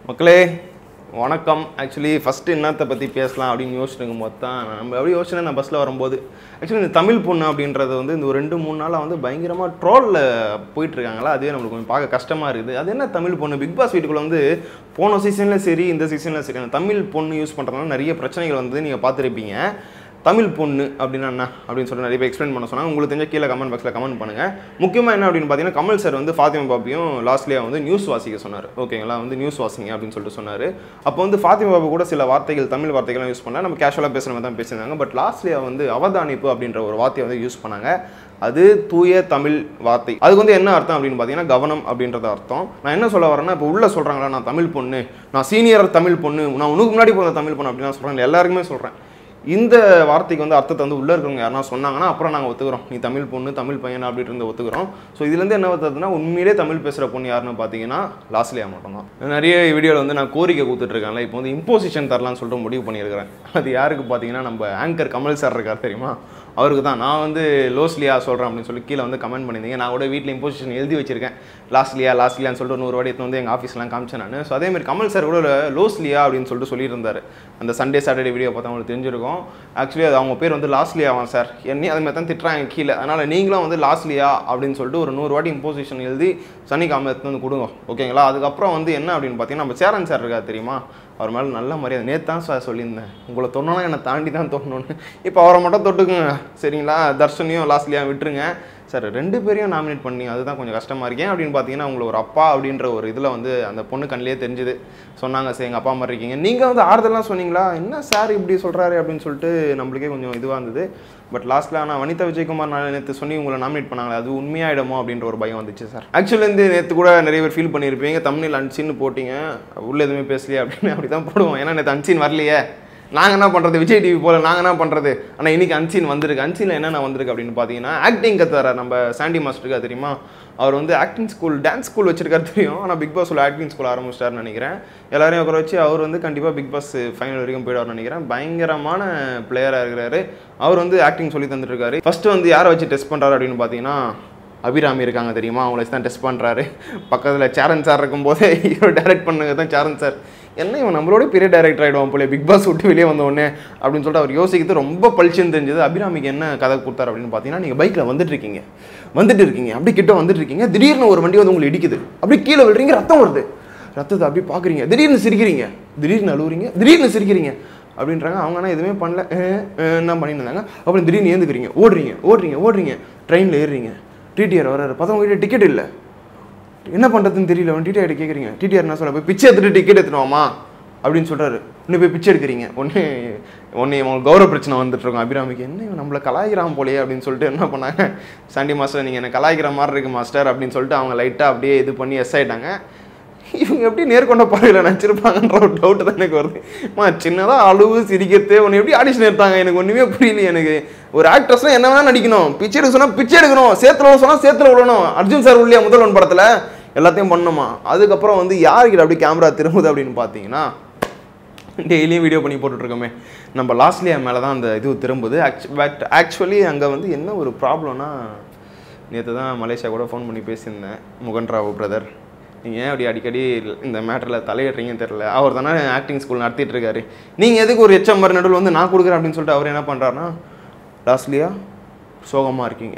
மக்களே வணக்கம் actually first என்னத்தை பற்றி பேசலாம் அப்படின்னு யோசிச்சுருக்கும் போது தான் நம்ம எப்படி யோசிச்சேன் நான் பஸ்ஸில் வரும்போது ஆக்சுவலி இந்த தமிழ் பொண்ணு அப்படின்றது வந்து இந்த ஒரு ரெண்டு மூணு நாளாக வந்து பயங்கரமாக ட்ரோலில் போயிட்டுருக்காங்களா அதுவே நம்மளுக்கு கொஞ்சம் பார்க்க கஷ்டமாக இருக்குது அது என்ன தமிழ் பொண்ணு பிக் பாஸ் வீட்டுக்குள்ளே வந்து போன சீசனில் சரி இந்த சீசனில் சரி அந்த தமிழ் பொண்ணு யூஸ் பண்ணுறதுனால நிறைய பிரச்சனைகள் வந்து நீங்கள் பார்த்துருப்பீங்க தமிழ் பொண்ணு அப்படின்னா என்ன அப்படின்னு சொல்லிட்டு நிறைய பேர் எக்ஸ்பிளைன் பண்ண சொன்னாங்க உங்களுக்கு தெரிஞ்ச கீழே கமெண்ட் பாக்ஸில் கமெண்ட் பண்ணுங்கள் முக்கியமாக என்ன அப்படின்னு பார்த்தீங்கன்னா கமல் சார் வந்து ஃபாத்திமா பாபியும் லாஸ்ட்லியாக வந்து நியூஸ் வாசிக்க சொன்னார் ஓகேங்களா வந்து நியூஸ் வாசிங்க அப்படின்னு சொல்லிட்டு சொன்னார் அப்போ வந்து ஃபாத்திமா பாபு கூட சில வார்த்தைகள் தமிழ் வார்த்தைகள்லாம் யூஸ் பண்ணால் நம்ம கேஷுவலாக பேசுகிற மாதிரி தான் பேசியிருந்தாங்க பட் லாஸ்ட்லியா வந்து அவதானிப்பு அப்படின்ற ஒரு வார்த்தையை வந்து யூஸ் பண்ணாங்க அது தூய தமிழ் வார்த்தை அதுக்கு வந்து என்ன அர்த்தம் அப்படின்னு பார்த்தீங்கன்னா கவனம் அப்படின்றது அர்த்தம் நான் என்ன சொல்ல வரேன்னா இப்போ உள்ள சொல்கிறாங்களா நான் தமிழ் பொண்ணு நான் சீனியர் தமிழ் பொண்ணு நான் உனக்கு முன்னாடி போன தமிழ் பொண்ணு அப்படின்னு சொல்கிறேன் எல்லாருக்குமே சொல்கிறேன் இந்த வார்த்தைக்கு வந்து அர்த்தத்தை வந்து உள்ளே இருக்கவங்க யாருனா சொன்னாங்கன்னா அப்புறம் நாங்கள் ஒத்துக்கிறோம் நீ தமிழ் பொண்ணு தமிழ் பையன் அப்படின்ட்டு இருந்து ஒத்துக்கிறோம் ஸோ இதுலேருந்து என்ன வருதுன்னா உண்மையிலே தமிழ் பேசுகிற பொண்ணு யாருன்னு பார்த்தீங்கன்னா லாஸ்லியா மட்டும் தான் நிறைய வீடியோவில் வந்து நான் கோரிக்கை கொடுத்துட்ருக்கேன்ல இப்போ வந்து இம்போசிஷன் தரலாம்னு சொல்லிட்டு முடிவு பண்ணியிருக்கிறேன் அது யாருக்கு பார்த்தீங்கன்னா நம்ம ஆங்கர் கமல் சார் இருக்கார் தெரியுமா அவருக்கு தான் நான் வந்து லோஸ்லியா சொல்கிறேன் அப்படின்னு சொல்லி கீழே வந்து கமெண்ட் பண்ணியிருந்தீங்க நான் கூட வீட்டில் இம்போசிஷன் எழுதி வச்சிருக்கேன் லாஸ்ட்லியா லாஸ்ட்லியான்னு சொல்லிட்டு நூறு வாடி எடுத்து வந்து எங்கள் ஆஃபீஸ்லாம் காமிச்சேன் நான் ஸோ அதேமாதிரி கமல் சார் கூட லோஸ்லியா அப்படின்னு சொல்லிட்டு சொல்லியிருந்தார் அந்த சண்டே சாட்டர்டே வீடியோ பார்த்தா உங்களுக்கு தெரிஞ்சிருக்கும் ஆக்சுவலி அது அவங்க பேர் வந்து லாஸ்ட்லியாவான் சார் என்னையும் அது மாதிரி தான் திட்டுறாங்க கீழே அதனால் நீங்களும் வந்து லாஸ்ட்லியா அப்படின்னு சொல்லிட்டு ஒரு நூறு வாட்டி இம்போசிஷன் எழுதி சனிக்கிழமை எடுத்து வந்து கொடுங்க ஓகேங்களா அதுக்கப்புறம் வந்து என்ன அப்படின்னு பார்த்தீங்கன்னா நம்ம சேரன் சார் இருக்கார் தெரியுமா அவர் மேலே நல்ல மரியாதை நேற்று தான் சார் சொல்லியிருந்தேன் உங்களை தொண்ணோன்னா என்னை தாண்டி தான் தொண்ணணும்னு இப்போ அவரை மட்டும் தொட்டுக்குங்க சரிங்களா தர்ஷனையும் லாஸ்ட்லியாக விட்டுருங்க சார் ரெண்டு பேரையும் நாமினேட் பண்ணி அதுதான் கொஞ்சம் கஷ்டமாக இருக்கேன் அப்படின்னு பார்த்தீங்கன்னா உங்களை ஒரு அப்பா அப்படின்ற ஒரு இதில் வந்து அந்த பொண்ணு கண்ணிலே தெரிஞ்சுது சொன்னாங்க சரி எங்கள் அப்பா மாதிரி இருக்கீங்க நீங்கள் வந்து ஆறுதலாம் சொன்னீங்களா என்ன சார் இப்படி சொல்கிறாரு அப்படின்னு சொல்லிட்டு நம்மளுக்கே கொஞ்சம் இதுவாக இருந்தது பட் லாஸ்ட்டில் ஆனால் வனிதா விஜயகுமார் நான் நேற்று சொல்லி உங்களை நாமினேட் பண்ணாங்களே அது உண்மையாயிடுமோ அப்படின்ற ஒரு பயம் வந்துச்சு சார் ஆக்சுவலி வந்து நேற்று கூட நிறைய பேர் ஃபீல் பண்ணியிருப்பீங்க தமிழில் அன்சின்னு போட்டிங்க உள்ள எதுவுமே பேசலையே அப்படின்னு அப்படி தான் போடுவோம் ஏன்னா நேற்று அன்சின் வரலையே நாங்கள் என்ன பண்ணுறது விஜய் டிவி போல நாங்கள் என்ன பண்ணுறது ஆனால் இன்னைக்கு அன்சீன் வந்திருக்கு அன்சீனில் என்னென்ன வந்திருக்கு அப்படின்னு பார்த்தீங்கன்னா ஆக்டிங் கத்துறாரு நம்ம சாண்டி மாஸ்டருக்கு அது தெரியுமா அவர் வந்து ஆக்டிங் ஸ்கூல் டான்ஸ் ஸ்கூல் வச்சிருக்காரு தெரியும் ஆனால் பிக் பாஸ் ஆக்டிங் ஸ்கூல் ஆரம்பிச்சிட்டாருன்னு நினைக்கிறேன் எல்லாரையும் உட்கார வச்சு அவர் வந்து கண்டிப்பாக பிக் பாஸ் ஃபைனல் வரைக்கும் போயிடுவார்னு நினைக்கிறேன் பயங்கரமான பிளேயராக இருக்கிறாரு அவர் வந்து ஆக்டிங் சொல்லி தந்துட்டுருக்காரு ஃபஸ்ட்டு வந்து யாரை வச்சு டெஸ்ட் பண்ணுறாரு அப்படின்னு பார்த்தீங்கன்னா அபிராமி இருக்காங்க தெரியுமா அவங்கள வச்சு தான் டெஸ்ட் பண்ணுறாரு பக்கத்தில் சேரன் சார் இருக்கும்போதே இவர் டைரக்ட் பண்ணுங்க தான் சேரன் சார் என்ன இவன் நம்மளோட பெரிய டைரக்டர் ஆகிடுவான் போல பிக் பாஸ் விட்டு வெளியே வந்த உடனே அப்படின்னு சொல்லிட்டு அவர் யோசிக்கிறது ரொம்ப பளிச்சுன்னு தெரிஞ்சது அபிராமிக்கு என்ன கதை கொடுத்தாரு அப்படின்னு பார்த்தீங்கன்னா நீங்கள் பைக்கில் வந்துட்டு இருக்கீங்க வந்துட்டு இருக்கீங்க அப்படி கிட்ட வந்துட்டு இருக்கீங்க திடீர்னு ஒரு வண்டி வந்து உங்களை இடிக்குது அப்படி கீழே விழுறீங்க ரத்தம் வருது ரத்தத்தை அப்படி பார்க்குறீங்க திடீர்னு சிரிக்கிறீங்க திடீர்னு அழுவுறீங்க திடீர்னு சிரிக்கிறீங்க அப்படின்றாங்க அவங்க ஆனால் எதுவுமே பண்ணல என்ன பண்ணிட்டு இருந்தாங்க அப்புறம் திடீர்னு ஏந்துக்கிறீங்க ஓடுறீங்க ஓடுறீங்க ஓடுறீங்க ட்ரெயினில் ஏறுறீங்க டிடிஆர் வராரு பார்த்தா உங்ககிட்ட டிக்கெட் இல்லை என்ன பண்ணுறதுன்னு தெரியல அவன் டிடிஆர் கேட்குறீங்க டிடிஆர் என்ன சொல்ல போய் பிச்சை எடுத்துட்டு டிக்கெட் எடுத்துனோமா அப்படின்னு சொல்கிறாரு இன்னும் போய் பிச்சை எடுக்கிறீங்க ஒன்று ஒன்று இவங்க கௌரவ பிரச்சனை வந்துட்டு இருக்கோம் அபிராமிக்கு என்ன இவன் நம்மளை கலாய்க்கிறான் போலயே அப்படின்னு சொல்லிட்டு என்ன பண்ணாங்க சாண்டி மாஸ்டர் நீங்கள் என்ன கலாய்க்கிற மாதிரி இருக்கு மாஸ்டர் அப்படின்னு சொல்லிட்டு அவங்க லைட்டாக அப்படியே இது பண்ணி எஸ் ஆயிட்டாங்க இவங்க எப்படி நேர்கொண்ட பார்வையில் நினச்சிருப்பாங்கன்ற ஒரு டவுட் தான் எனக்கு வருது மா சின்னதாக அழுவு சிரிக்கிறதே உன்னை எப்படி ஆடிஷன் எடுத்தாங்க எனக்கு ஒன்றுமே புரியல எனக்கு ஒரு ஆக்ட்ரஸ்லாம் என்ன வேணால் நடிக்கணும் பிச்சை எடுக்க சொன்னால் பிச்சை எடுக்கணும் சேத்துல சொன்னால் சேத்துல விடணும் அர்ஜுன் சார் உள்ளே முதல் ஒன் படத்தில் எல்லாத்தையும் பண்ணணுமா அதுக்கப்புறம் வந்து யாருக்கிட்ட அப்படி கேமரா திரும்புது அப்படின்னு பார்த்தீங்கன்னா டெய்லியும் வீடியோ பண்ணி போட்டுட்ருக்கோமே நம்ம லாஸ்ட்லியா மேலே தான் அந்த இது திரும்புது ஆக்சு பட் ஆக்சுவலி அங்கே வந்து என்ன ஒரு ப்ராப்ளம்னா நேற்று தான் மலேசியா கூட ஃபோன் பண்ணி பேசியிருந்தேன் முகன் ராவ் பிரதர் நீங்கள் ஏன் அப்படி அடிக்கடி இந்த மேட்டரில் தலையிடுறீங்கன்னு தெரில அவர் தானே ஆக்டிங் ஸ்கூல் நடத்திட்டு இருக்காரு நீங்கள் எதுக்கு ஒரு எச்எம் மாதிரி நடுவில் வந்து நான் கொடுக்குறேன் அப்படின்னு சொல்லிட்டு அவர் என்ன பண்ணுறாருன்னா லாஸ்ட்லியா சோகமாக இருக்கீங்க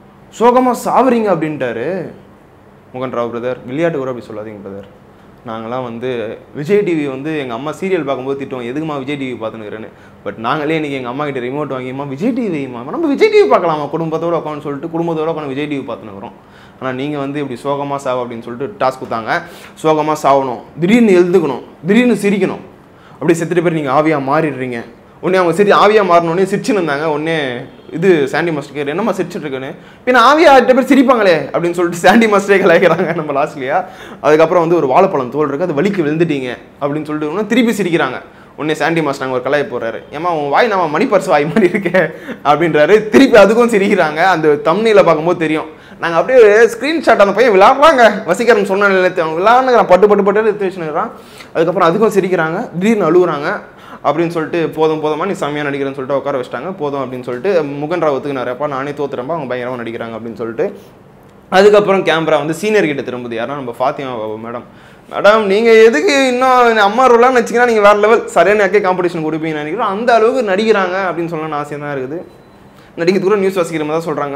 சோகமாக சாவுறீங்க அப்படின்ட்டாரு முகன் ராவ் பிரதர் விளையாட்டு கூட அப்படி சொல்லாதீங்க பிரதர் நாங்களாம் வந்து விஜய் டிவி வந்து எங்கள் அம்மா சீரியல் பார்க்கும்போது திட்டுவோம் எதுக்குமா விஜய் டிவி பார்த்துனுக்கிறேன்னு பட் நாங்களே இன்றைக்கி எங்கள் அம்மா கிட்ட ரிமோட் வாங்கியம்மா விஜய் டிவிமா நம்ம விஜய் டிவி பார்க்கலாமா குடும்பத்தோடு உட்காந்து சொல்லிட்டு குடும்பத்தோடு உட்காந்து விஜய் டிவி பார்த்துனுக்குறோம் ஆனால் நீங்கள் வந்து இப்படி சோகமாக சாவு அப்படின்னு சொல்லிட்டு டாஸ்க் கொடுத்தாங்க சோகமாக சாகணும் திடீர்னு எழுதுக்கணும் திடீர்னு சிரிக்கணும் அப்படி செத்துட்டு பேர் நீங்கள் ஆவியாக மாறிடுறீங்க உடனே அவங்க சிரி ஆவியாக மாறினோடனே சிரிச்சுன்னு இருந்தாங்க உடனே இது சாண்டி மாஸ்டர் கேட்குற என்னம்மா சிரிச்சுட்டு இருக்குன்னு பின்ன ஆவியா எட்டு பேர் சிரிப்பாங்களே அப்படின்னு சொல்லிட்டு சாண்டி மாஸ்டரே கலாய்க்கிறாங்க நம்ம லாஸ்ட்லியா அதுக்கப்புறம் வந்து ஒரு வாழைப்பழம் தோல் இருக்கு அது வலிக்கு விழுந்துட்டீங்க அப்படின்னு சொல்லிட்டு உடனே திருப்பி சிரிக்கிறாங்க உடனே சாண்டி மாஸ்டர் அங்கே ஒரு கலாய போடுறாரு ஏமா உன் வாய் நம்ம மணி பர்ஸ் வாய் மாதிரி இருக்கே அப்படின்றாரு திருப்பி அதுக்கும் சிரிக்கிறாங்க அந்த தம்னியில் பார்க்கும்போது தெரியும் நாங்கள் அப்படியே ஸ்க்ரீன்ஷாட் அந்த பையன் விளாட்றாங்க வசீகரன் சொன்ன அவன் விளாட்னுங்கிறான் பட்டு பட்டு பட்டு எடுத்து வச்சுனுக்கிறான் அதுக்கப்புறம் அதுக்கும் சிரிக்கிறாங்க திடீர்னு அழுகுறாங்க அப்படின்னு சொல்லிட்டு போதும் போதுமா நீ செம்மையாக நடிக்கிறேன்னு சொல்லிட்டு உட்கார வச்சிட்டாங்க போதும் அப்படின்னு சொல்லிட்டு முகன் ராவ் ஒத்துக்கினாரப்பா நானே தோத்துறேன்ப்பா அவங்க பயங்கரமாக நடிக்கிறாங்க அப்படின்னு சொல்லிட்டு அதுக்கப்புறம் கேமரா வந்து சீனியர் கிட்ட திரும்புது யாரா நம்ம ஃபாத்திமா மேடம் மேடம் நீங்கள் எதுக்கு இன்னும் அம்மா ரோலான்னு வச்சிங்கன்னா நீங்கள் வேறு லெவல் சரியான அக்கே காம்படிஷன் கொடுப்பீங்கன்னு நினைக்கிறோம் அந்த அளவுக்கு நடிக்கிறாங்க அப்படின்னு சொல்லணும்னு ஆசையாக தான் இருக்குது நடிக்கிறது கூட நியூஸ் வாசிக்கிற மாதிரி தான் சொல்கிறாங்க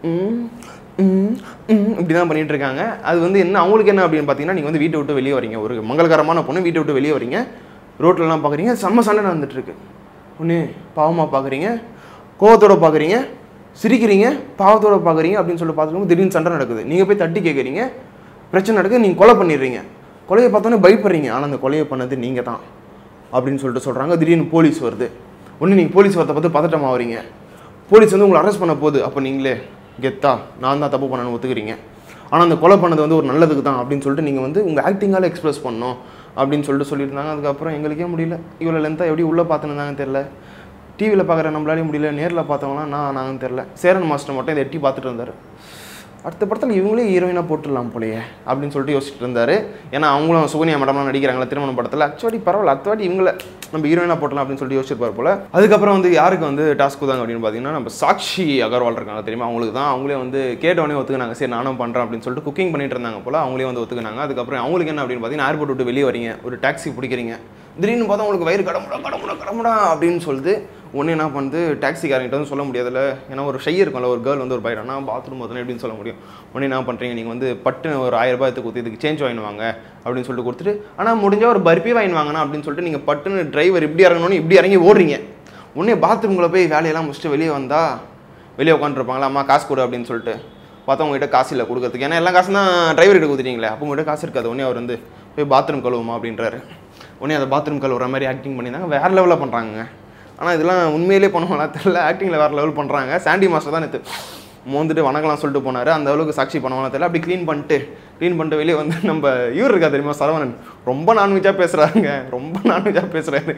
இப்படி தான் பண்ணிட்டு இருக்காங்க அது வந்து என்ன அவங்களுக்கு என்ன அப்படின்னு பார்த்தீங்கன்னா நீங்கள் வந்து வீட்டை விட்டு வெளியே வரீங்க ஒரு மங்களகரமான பொண்ணு வீட்டை விட்டு வெளியே வரீங்க ரோட்லலாம் பார்க்குறீங்க செம்ம சண்டை நடந்துட்டு இருக்கு ஒன்று பாவமாக பார்க்குறீங்க கோவத்தோட பார்க்குறீங்க சிரிக்கிறீங்க பாவத்தோட பார்க்குறீங்க அப்படின்னு சொல்லி பார்த்துருக்கும் திடீர்னு சண்டை நடக்குது நீங்கள் போய் தட்டி கேட்குறீங்க பிரச்சனை நடக்குது நீங்கள் கொலை பண்ணிடுறீங்க கொலையை பார்த்தோன்னே பயப்படுறீங்க ஆனால் அந்த கொலையை பண்ணது நீங்கள் தான் அப்படின்னு சொல்லிட்டு சொல்கிறாங்க திடீர்னு போலீஸ் வருது ஒன்று நீங்கள் போலீஸ் வரத்தை பார்த்து பதட்டம் ஆகுறீங்க போலீஸ் வந்து உங்களை அரெஸ்ட் பண்ண போகுது அப்போ நீங்களே கெத்தா நான் தான் தப்பு பண்ணணும்னு ஒத்துக்கிறீங்க ஆனால் அந்த கொலை பண்ணது வந்து ஒரு நல்லதுக்கு தான் அப்படின்னு சொல்லிட்டு நீங்கள் வந்து உங்கள் ஆக்டிங்கால் எக்ஸ்பிரஸ் பண்ணணும் அப்படின்னு சொல்லிட்டு சொல்லியிருந்தாங்க அதுக்கப்புறம் எங்களுக்கே முடியல இவ்வளோ லென்த்தாக எப்படி உள்ளே பார்த்துருந்தாங்கன்னு தெரில டிவியில் பார்க்குற நம்மளாலே முடியல நேரில் பார்த்தவங்களாம் நான் நாங்கன்னு தெரில சேரன் மாஸ்டர் மட்டும் இதை எட்டி பார்த்துட்டு இருந்தார் அடுத்த படத்தில் இவங்களே ஹீரோயினாக போட்டுடலாம் போலயே அப்படின்னு சொல்லிட்டு யோசிச்சுட்டு இருந்தாரு ஏன்னா அவங்களும் சுகன்யா மேடம்லாம் நடிக்கிறாங்களா திருமண படத்தில் ஆக்சுவலி பரவாயில்ல அத்தவாட்டி இவங்கள நம்ம ஹீரோயினாக போட்டலாம் அப்படின்னு சொல்லிட்டு யோசிச்சிருப்பார் போல அதுக்கப்புறம் வந்து யாருக்கு வந்து டாஸ்க் தாங்க அப்படின்னு பார்த்தீங்கன்னா நம்ம சாக்ஷி அகர்வால் இருக்காங்க தெரியுமா அவங்களுக்கு தான் அவங்களே வந்து கேட்டவொடனே ஒத்துக்கினாங்க சரி நானும் பண்ணுறேன் அப்படின்னு சொல்லிட்டு குக்கிங் பண்ணிட்டு இருந்தாங்க போல அவங்களே வந்து ஒத்துக்கினாங்க அதுக்கப்புறம் அவங்களுக்கு என்ன அப்படின்னு பார்த்தீங்கன்னா ஏர்போர்ட் விட்டு வெளியே வரீங்க ஒரு டாக்ஸி பிடிக்கிறீங்க திடீர்னு பார்த்தா உங்களுக்கு வயிறு கடமுடா கடமுடா கடமுடா அப்படின்னு சொல்லிட்டு ஒன்று என்ன பண்ணுது டாக்ஸிக்காரங்கிட்ட வந்து சொல்ல முடியாதுல்ல ஏன்னா ஒரு ஷை இருக்கும்ல ஒரு கேர்ள் வந்து ஒரு பையன் நான் பாத்ரூம் போதுனே எப்படின்னு சொல்ல முடியும் உடனே என்ன பண்ணுறீங்க நீங்கள் வந்து பட்டு ஒரு ஆயிரம் ரூபாய் எடுத்து கொடுத்து இதுக்கு சேஞ்ச் வாங்கிடுவாங்க அப்படின்னு சொல்லிட்டு கொடுத்துட்டு ஆனால் முடிஞ்சால் ஒரு பர்பி வாங்கிடுவாங்கண்ணா அப்படின்னு சொல்லிட்டு நீங்கள் பட்டுன்னு டிரைவர் இப்படி இறங்கணும்னு இப்படி இறங்கி ஓடுறீங்க உடனே பாத்ரூம்குள்ளே போய் வேலையெல்லாம் முடிச்சுட்டு வெளியே வந்தா வெளியே உட்காந்துருப்பாங்களா அம்மா காசு கொடு அப்படின்னு சொல்லிட்டு பார்த்தா உங்ககிட்ட காசு இல்லை கொடுக்கறதுக்கு ஏன்னா எல்லா காசும் தான் டிரைவர்கிட்ட கொடுத்துட்டீங்களே அப்போ உங்கள்கிட்ட காசு இருக்காது உடனே அவர் வந்து போய் பாத்ரூம் கழுவுமா அப்படின்றாரு உடனே அந்த பாத்ரூம் கழுவுற மாதிரி ஆக்டிங் பண்ணியிருந்தாங்க வேறு லெவலில் பண்ணுறாங்க ஆனால் இதெல்லாம் உண்மையிலே பண்ணுவாங்களா தெரியல ஆக்டிங்கில் வேறு லெவல் பண்ணுறாங்க சாண்டி மாஸ்டர் தான் நேற்று மோந்துட்டு வணக்கலாம் சொல்லிட்டு போனார் அந்த அளவுக்கு சாட்சி பண்ணுவாங்களா தெரியல அப்படி க்ளீன் பண்ணிட்டு க்ளீன் பண்ணிட்டு வெளியே வந்து நம்ம இவர் இருக்கா தெரியுமா சரவணன் ரொம்ப நான்வெஜ்ஜாக பேசுகிறாருங்க ரொம்ப நான்வெஜ்ஜாக பேசுகிறாரு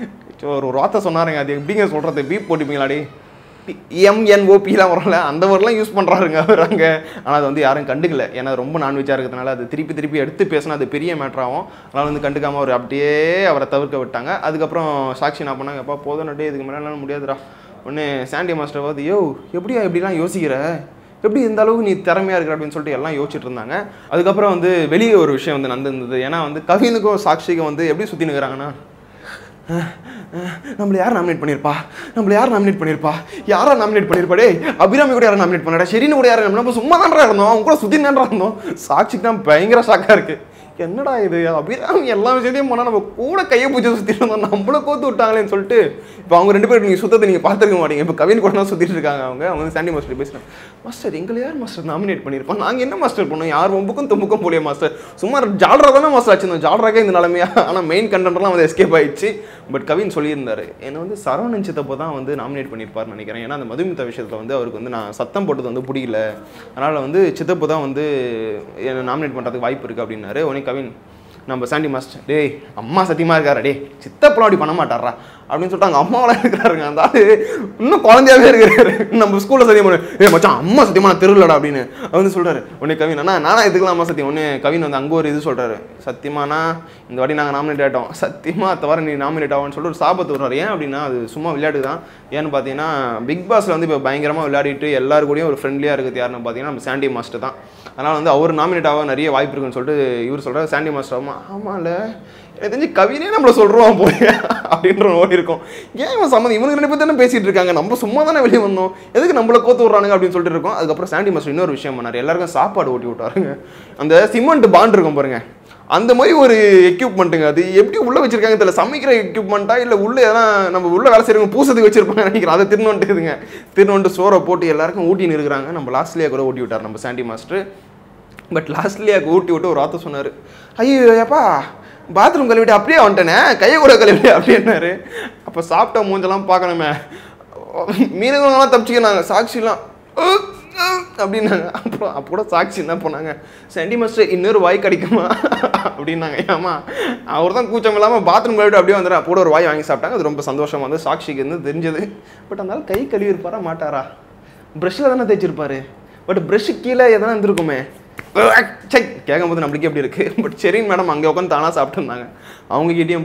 ஒரு ஒரு வார்த்தை சொன்னாருங்க அது எப்படிங்க சொல்கிறது பீப் போட்டுப்பீங்களாடி எம்என்ஓபிலாம் வரல அந்த வேர்டெலாம் யூஸ் பண்ணுறாருங்க அவர் அங்கே ஆனால் அது வந்து யாரும் கண்டுக்கல ஏன்னா ரொம்ப நான்வெஜ்ஜாக இருக்கிறதுனால அது திருப்பி திருப்பி எடுத்து பேசினா அது பெரிய மேட்ரு ஆகும் அதனால் வந்து கண்டுக்காமல் அவர் அப்படியே அவரை தவிர்க்க விட்டாங்க அதுக்கப்புறம் சாட்சி என்ன பண்ணாங்க எப்பா போதும் நட்டே இதுக்கு மேலே என்னால முடியாதுடா ஒன்று சாண்டி மாஸ்டர் பார்த்து யோ எப்படியா இப்படிலாம் யோசிக்கிற எப்படி இந்த அளவுக்கு நீ திறமையாக இருக்கிற அப்படின்னு சொல்லிட்டு எல்லாம் யோசிச்சுட்டு இருந்தாங்க அதுக்கப்புறம் வந்து வெளியே ஒரு விஷயம் வந்து நடந்திருந்தது ஏன்னா வந்து கவினுக்கும் சாக்ஷிக்கும் வந்து எப்படி சுற்றி நிற்கிறாங்கன்னா நம்மள யார் நாமினேட் பண்ணியிருப்பா நம்மள யார் நாமினேட் பண்ணியிருப்பா யாரா நாமினேட் பண்ணியிருப்பா டேய் அபிராமி கூட யாரும் நாமினேட் பண்ணடா ஷெரின்னு கூட யாரும் நம்ம சும்மா தான்டா இருந்தோம் அவங்க கூட சுற்றி தான்டா இருந்தோம் சாட்சிக்கு தான் பயங்கர ஷாக்காக இருக்கு என்னடா இது அபிராமி எல்லா விஷயத்தையும் போனால் நம்ம கூட கையை பூச்சி சுற்றிட்டு இருந்தோம் நம்மள கோத்து விட்டாங்களேன்னு சொல்லிட்டு இப்போ அவங்க ரெண்டு பேரும் நீங்கள் சுத்தத்தை நீங்கள் பார்த்துருக்க மாட்டீங்க இப்போ கவின் கூட தான் சுற்றிட்டு இருக்காங்க அவங்க அவங்க வந்து சாண்டி மாஸ்டர் பேசுகிறாங்க மாஸ்டர் எங்களை யார் மாஸ்டர் நாமினேட் பண்ணியிருப்போம் நாங்கள் என்ன மாஸ்டர் பண்ணோம் யார் ஒம்புக்கும் தும்புக்கும் போலியே மாஸ்டர் சும்மா ஜால்ரா தானே மாஸ்டர் வச்சிருந்தோம் ஜால்ராக்கே இந்த நிலமையா ஆனால் மெயின் கண்டென்ட்லாம் வந்து எஸ்கேப் ஆயிடுச்சு பட் கவின் சொல்லியிருந்தாரு என்னை வந்து சரவணன் சித்தப்போ தான் வந்து நாமினேட் பண்ணியிருப்பார்னு நினைக்கிறேன் ஏன்னா அந்த மதுமிதா விஷயத்தில் வந்து அவருக்கு வந்து நான் சத்தம் போட்டது வந்து பிடிக்கல அதனால் வந்து சித்தப்பு தான் வந்து என்னை நாமினேட் பண்ணுறதுக்கு வாய்ப்பு இருக்குது அப்படின்னாரு உடனே கவின் நம்ம சாண்டி மாஸ்டர் டேய் அம்மா சத்தியமாக இருக்காரா டேய் சித்தப்பெல்லாம் அப்படி பண்ண மாட்டாரா அப்படின்னு சொல்லிட்டு அங்கே அம்மாவெல்லாம் இருக்கிறாருங்க அந்த ஆளு இன்னும் குழந்தையாவே இருக்கிறாரு நம்ம ஸ்கூலில் சத்தியம் பண்ணு ஏ மச்சான் அம்மா சத்தியமா நான் தெருலடா அப்படின்னு அவர் வந்து சொல்கிறாரு உடனே கவின் அண்ணா நானா எதுக்கலாம் அம்மா சத்தியம் உடனே கவின் வந்து அங்கே ஒரு இது சொல்கிறாரு சத்தியமாண்ணா இந்த வாட்டி நாங்கள் நாமினேட் ஆகிட்டோம் சத்தியமா தவிர நீ நாமினேட் ஆகும்னு சொல்லிட்டு ஒரு சாபத்து விடுறாரு ஏன் அப்படின்னா அது சும்மா விளையாட்டு தான் ஏன்னு பார்த்தீங்கன்னா பிக் பாஸில் வந்து இப்போ பயங்கரமாக விளையாடிட்டு எல்லாரு கூடயும் ஒரு ஃப்ரெண்ட்லியாக இருக்குது யாருன்னு பார்த்தீங்கன்னா நம்ம சாண்டி மாஸ்டர் தான் அதனால் வந்து அவர் நாமினேட் ஆக நிறைய வாய்ப்பு இருக்குன்னு சொல்லிட்டு இவர் சொல்கிறார் சாண்டி மாஸ்டர் ஆமா ஆமாம்ல எனக்கு தெரிஞ்சு கவினே நம்மள சொல்கிறோம் போய் அப்படின்ற ஓடி இருக்கும் ஏன் இவன் சம்மந்தம் இவனுக்கு ரெண்டு பேர் தானே பேசிட்டு இருக்காங்க நம்ம சும்மா தானே வெளியே வந்தோம் எதுக்கு நம்மள கோத்து விட்றானுங்க அப்படின்னு சொல்லிட்டு இருக்கோம் அதுக்கப்புறம் சாண்டி மாஸ்டர் இன்னொரு விஷயம் பண்ணார் எல்லாருக்கும் சாப்பாடு ஓட்டி விட்டாருங்க அந்த சிமெண்ட் பாண்ட் இருக்கும் பாருங்க அந்த மாதிரி ஒரு எக்யூப்மெண்ட்டுங்க அது எப்படி உள்ள வச்சிருக்காங்க தெரியல சமைக்கிற எக்யூப்மெண்ட்டா இல்லை உள்ள எதனா நம்ம உள்ள வேலை செய்யறவங்க பூசத்துக்கு வச்சிருப்பாங்க நினைக்கிறேன் அதை திருநொண்டுதுங்க திருநொண்டு சோறை போட்டு எல்லாருக்கும் ஊட்டின்னு இருக்கிறாங்க நம்ம லாஸ்ட்லேயே கூட ஊட்டி விட்டார் நம்ம சாண்டி மாஸ்டர் பட் லாஸ்ட்லேயே ஊட்டி விட்டு ஒரு வார்த்தை சொன்னார் ஐயோ ஏப்பா பாத்ரூம் கழுவிட்டு அப்படியே வந்துட்டேனே கையை கூட கழுவிட்டு அப்படின்னாரு அப்போ சாப்பிட்ட மூஞ்செல்லாம் பார்க்கணுமே மீனவங்களாம் தப்பிச்சுக்கிறாங்க சாட்சிலாம் "உக், உக்" அப்படின்னாங்க அப்புறம் அப்போ கூட சாட்சி என்ன பண்ணாங்க சென்டி மாஸ்டர் இன்னொரு வாய் கிடைக்குமா அப்படின்னாங்க ஏமா அவர் தான் கூச்சம் இல்லாமல் பாத்ரூம் கழுவிட்டு அப்படியே வந்துடுறா கூட ஒரு வாய் வாங்கி சாப்பிட்டாங்க அது ரொம்ப சந்தோஷமா வந்து சாட்சிக்கு இருந்து தெரிஞ்சது பட் அதனால கை கழுவி இருப்பாரா மாட்டாரா ப்ரஷ்ஷில் தானே தேய்ச்சிருப்பாரு பட் ப்ரஷ்ஷு கீழே எதனா இருந்திருக்குமே செக் கேட்கும்போது நம்மளுக்கு எப்படி இருக்குது பட் சரிங்க மேடம் அங்கே உட்காந்து தானாக சாப்பிட்டுருந்தாங்க அவங்க கிட்டேயும் போய்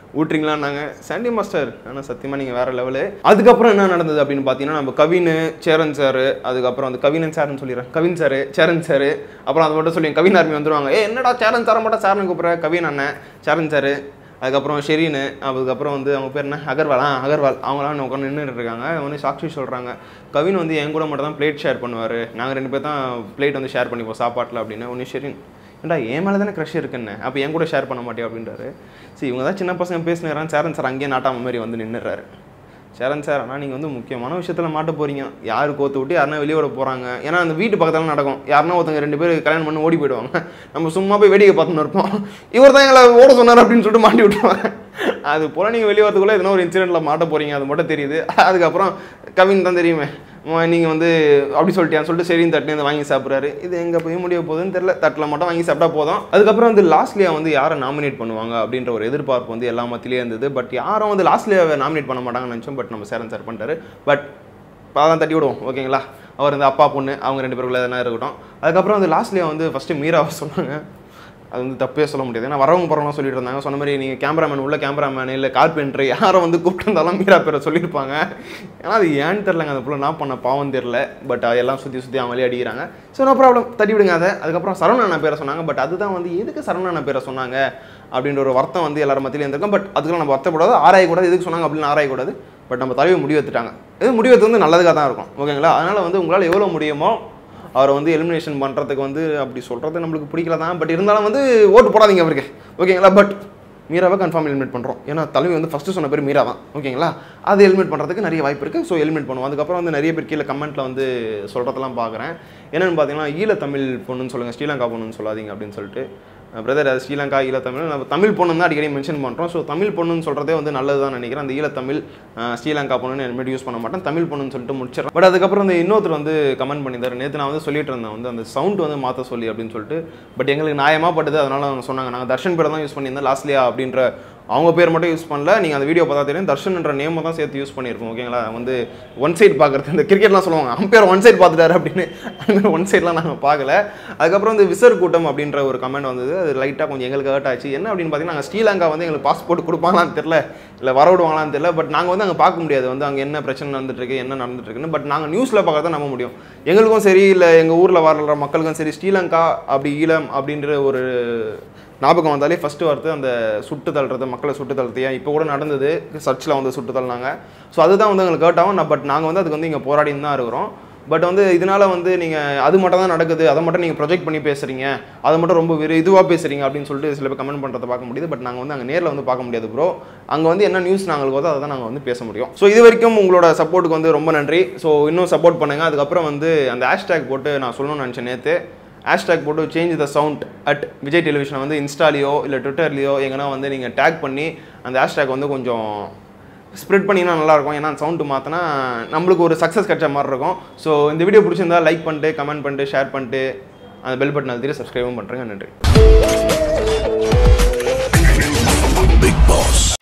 ஊட்டுறீங்களான்னாங்க சாண்டி மாஸ்டர் ஆனால் சத்தியமாக நீங்கள் வேறு லெவலு அதுக்கப்புறம் என்ன நடந்தது அப்படின்னு பார்த்தீங்கன்னா நம்ம கவின் சேரன் சார் அதுக்கப்புறம் வந்து கவினன் சார்னு சொல்லிடுறேன் கவின் சார் சேரன் சார் அப்புறம் அதை மட்டும் சொல்லி கவின் ஆர்மி வந்துருவாங்க ஏ என்னடா சேரன் சாரை மட்டும் சாரன் கூப்பிட்ற கவின் அண்ணன் சேரன் சார் அதுக்கப்புறம் ஷெரீனு அதுக்கப்புறம் வந்து அவங்க பேர் என்ன அகர்வால் ஆ அகர்வால் அவங்களாம் உட்காந்து நின்றுட்டு இருக்காங்க அவங்க வந்து சாக்ஷி சொல்கிறாங்க கவின் வந்து என் கூட மட்டும் தான் பிளேட் ஷேர் பண்ணுவார் நாங்கள் ரெண்டு பேர் தான் பிளேட் வந்து ஷேர் பண்ணிப்போம் சாப்பாட்டில் அப்படின்னு ஒன்று ஷெரீன் ஏன்டா என் மேலே தானே க்ரஷ் இருக்குன்னு அப்போ என் கூட ஷேர் பண்ண மாட்டேன் அப்படின்றாரு சரி இவங்க தான் சின்ன பசங்க பேசினுறான் சேரன் சார் அங்கேயே நாட்டாம மாதிரி வந்து நின்றுறாரு சேரன் சார் ஆனால் நீங்கள் வந்து முக்கியமான விஷயத்தில் மாட்ட போகிறீங்க யார் கோத்து விட்டு யாருன்னா வெளியே விட போகிறாங்க ஏன்னா அந்த வீட்டு பக்கத்தில் நடக்கும் யாருன்னா ஒருத்தங்க ரெண்டு பேர் கல்யாணம் பண்ணி ஓடி போயிடுவாங்க நம்ம சும்மா போய் வேடிக்கை பார்த்துன்னு இருப்போம் இவர் தான் எங்களை ஓட சொன்னார் அப்படின்னு சொல்லிட்டு மாட்டி விட்டுருவாங்க அது போல் நீங்கள் வெளியே வரதுக்குள்ளே எதனா ஒரு இன்சிடெண்ட்டில் மாட்ட போகிறீங்க அது மட்டும் தெரியுது அதுக்கப்புறம் கவின் தான் தெரியுமே நீங்கள் வந்து அப்படி சொல்லிட்டியான்னு சொல்லிட்டு சரின்னு தட்டு வந்து வாங்கி சாப்பிட்றாரு இது எங்கே போய் முடிய போகுதுன்னு தெரியல தட்டில் மட்டும் வாங்கி சாப்பிட்டா போதும் அதுக்கப்புறம் வந்து லாஸ்ட்லியா வந்து யாரை நாமினேட் பண்ணுவாங்க அப்படின்ற ஒரு எதிர்பார்ப்பு வந்து எல்லா மத்தியிலே இருந்தது பட் யாரும் வந்து லாஸ்ட்லியாவை நாமினேட் பண்ண மாட்டாங்கன்னு நினச்சோம் பட் நம்ம சேரன் சார் பண்ணிட்டாரு பட் பாதான் தட்டி விடுவோம் ஓகேங்களா அவர் வந்து அப்பா பொண்ணு அவங்க ரெண்டு பேருக்குள்ள எதனா இருக்கட்டும் அதுக்கப்புறம் வந்து லாஸ்ட்லியா வந்து ஃபஸ்ட்டு மீராவை சொன்னாங்க அது வந்து தப்பே சொல்ல முடியாது ஏன்னா வரவங்க போகிறவங்க சொல்லிட்டு இருந்தாங்க சொன்ன மாதிரி நீங்கள் கேமராமேன் உள்ள கேமராமேன் இல்லை கார்பெண்டர் யாரை வந்து கூப்பிட்டு இருந்தாலும் மீரா பேரை சொல்லியிருப்பாங்க ஏன்னா அது ஏன்னு தெரிலங்க அந்த புள்ள நான் பண்ண பாவம் தெரில பட் அதெல்லாம் சுற்றி சுற்றி அவங்களே அடிக்கிறாங்க ஸோ நோ ப்ராப்ளம் தட்டி விடுங்க அதை அதுக்கப்புறம் சரவணான பேரை சொன்னாங்க பட் அதுதான் வந்து எதுக்கு சரவணான பேரை சொன்னாங்க அப்படின்ற ஒரு வருத்தம் வந்து எல்லாரும் மத்தியில இருந்திருக்கும் பட் அதுக்கெல்லாம் நம்ம வருத்தப்படாது ஆராயக்கூடாது எதுக்கு சொன்னாங்க அப்படின்னு ஆராயக்கூடாது பட் நம்ம தலைவர் முடிவு எடுத்துட்டாங்க இது முடிவு எடுத்து வந்து நல்லதுக்காக தான் இருக்கும் ஓகேங்களா அதனால் வந்து உங்களால் எவ்வளோ முடியுமோ அவரை வந்து எலிமினேஷன் பண்ணுறதுக்கு வந்து அப்படி சொல்கிறது நம்மளுக்கு பிடிக்கல தான் பட் இருந்தாலும் வந்து ஓட்டு போடாதீங்க அவருக்கு ஓகேங்களா பட் மீராவை கன்ஃபார்ம் எலிமினேட் பண்ணுறோம் ஏன்னா தலைவி வந்து ஃபஸ்ட்டு சொன்ன பேர் மீரா தான் ஓகேங்களா அது எலிமினேட் பண்ணுறதுக்கு நிறைய வாய்ப்பு இருக்குது ஸோ எலிமினேட் பண்ணுவோம் அதுக்கப்புறம் வந்து நிறைய பேர் கீழே கமெண்ட்டில் வந்து சொல்கிறதெல்லாம் பார்க்குறேன் என்னென்னு பார்த்தீங்கன்னா ஈழத்தமிழ் பொண்ணுன்னு சொல்லுங்கள் ஸ்ரீலங்கா பொண்ணுன்னு சொல்லாதீங்க அப்படின்னு சொல்லிட்டு பிரதர் அது ஸ்ரீலங்கா ஈழத்தமிழ் நம்ம தமிழ் பொண்ணு தான் அடிக்கடி மென்ஷன் பண்ணுறோம் ஸோ தமிழ் பொண்ணுன்னு சொல்கிறதே வந்து நல்லது தான் நினைக்கிறேன் அந்த ஈழத்தமிழ் அஹ், ஸ்ரீலங்கா பொண்ணுன்னு இனிமேல் யூஸ் பண்ண மாட்டேன் தமிழ் பொண்ணுன்னு சொல்லிட்டு முடிச்சிடறேன் பட் அதுக்கப்புறம் வந்து இன்னொருத்தர் வந்து கமெண்ட் பண்ணியிருந்தாரு நேற்று நான் வந்து சொல்லிட்டு இருந்தேன் வந்து அந்த சவுண்ட் வந்து மாற்ற சொல்லி அப்படின்னு சொல்லிட்டு பட் எங்களுக்கு நியாயமாக பட்டது அதனால அவங்க சொன்னாங்க நாங்கள் தர்ஷன் பேரை தான் யூஸ் பண்ணியிருந்தோம் லாஸ்ட்லியா அப்படின்ற அவங்க பேர் மட்டும் யூஸ் பண்ணல நீங்கள் அந்த வீடியோ பார்த்தா தெரியும் தர்ஷன்ன்ற நேமை தான் சேர்த்து யூஸ் பண்ணியிருக்கோம் ஓகேங்களா வந்து ஒன் சைடு பார்க்குறது இந்த கிரிக்கெட்லாம் சொல்லுவாங்க அம்பையர் ஒன் சைடு பார்த்துட்டாரு அப்படின்னு அந்த ஒன் சைட்லாம் நாங்கள் பார்க்கல அதுக்கப்புறம் வந்து விசர் கூட்டம் அப்படின்ற ஒரு கமெண்ட் வந்தது அது லைட்டாக கொஞ்சம் எங்களுக்கு ஹர்ட் ஆச்சு என்ன அப்படின்னு பார்த்தீங்கன்னா நாங்கள் ஸ்ரீலங்கா வந்து எங்களுக்கு பாஸ்போர்ட் கொடுப்பாங்களான்னு தெரில இல்லை வர விடுவாங்களான்னு தெரில பட் நாங்கள் வந்து அங்கே பார்க்க முடியாது வந்து அங்கே என்ன பிரச்சனை நடந்துட்டு இருக்கு என்ன நடந்துட்டு இருக்குன்னு பட் நாங்கள் நியூஸில் பார்க்கறத நம்ப முடியும் எங்களுக்கும் சரி இல்லை எங்கள் ஊரில் வர்ற மக்களுக்கும் சரி ஸ்ரீலங்கா அப்படி ஈழம் அப்படின்ற ஒரு ஞாபகம் வந்தாலே ஃபஸ்ட்டு வரது அந்த சுட்டு தள்ளுறது மக்களை சுட்டு தள்ளுறது ஏன் இப்போ கூட நடந்தது சர்ச்சில் வந்து சுட்டு தள்ளினாங்க ஸோ அதுதான் வந்து எங்களுக்கு ஹர்ட் ஆகும் பட் நாங்கள் வந்து அதுக்கு வந்து இங்கே போராடின்னு தான் இருக்கிறோம் பட் வந்து இதனால வந்து நீங்கள் அது மட்டும் தான் நடக்குது அதை மட்டும் நீங்கள் ப்ரொஜெக்ட் பண்ணி பேசுறீங்க அதை மட்டும் ரொம்ப வெறு இதுவாக பேசுறீங்க அப்படின்னு சொல்லிட்டு சில பேர் கமெண்ட் பண்ணுறதை பார்க்க முடியுது பட் நாங்கள் வந்து அங்கே நேரில் வந்து பார்க்க முடியாது ப்ரோ அங்கே வந்து என்ன நியூஸ் நாங்களுக்கு வருதோ அதை தான் நாங்கள் வந்து பேச முடியும் ஸோ இது வரைக்கும் உங்களோட சப்போர்ட்டுக்கு வந்து ரொம்ப நன்றி ஸோ இன்னும் சப்போர்ட் பண்ணுங்கள் அதுக்கப்புறம் வந்து அந்த ஹேஷ்டேக் போட்டு நான் சொல்லணும்னு நினச்சேன் நேற்று ஹேஷ்டேக் போட்டு change the sound at Vijay டெலிவிஷனை வந்து இன்ஸ்டாலேயோ இல்லை ட்விட்டர்லேயோ எங்கன்னா வந்து நீங்கள் டேக் பண்ணி அந்த ஹேஷ்டேக் வந்து கொஞ்சம் ஸ்ப்ரெட் பண்ணிங்கன்னா நல்லாயிருக்கும் ஏன்னா சவுண்டு மாற்றினா நம்மளுக்கு ஒரு சக்ஸஸ் கிடைச்ச மாதிரி இருக்கும் ஸோ இந்த வீடியோ பிடிச்சிருந்தா லைக் பண்ணிட்டு கமெண்ட் பண்ணிட்டு ஷேர் பண்ணிட்டு அந்த பெல் பட்டன் அழுத்திட்டு சப்ஸ்கிரைபும் பண்ணுறேங்க நன்றி Big Boss.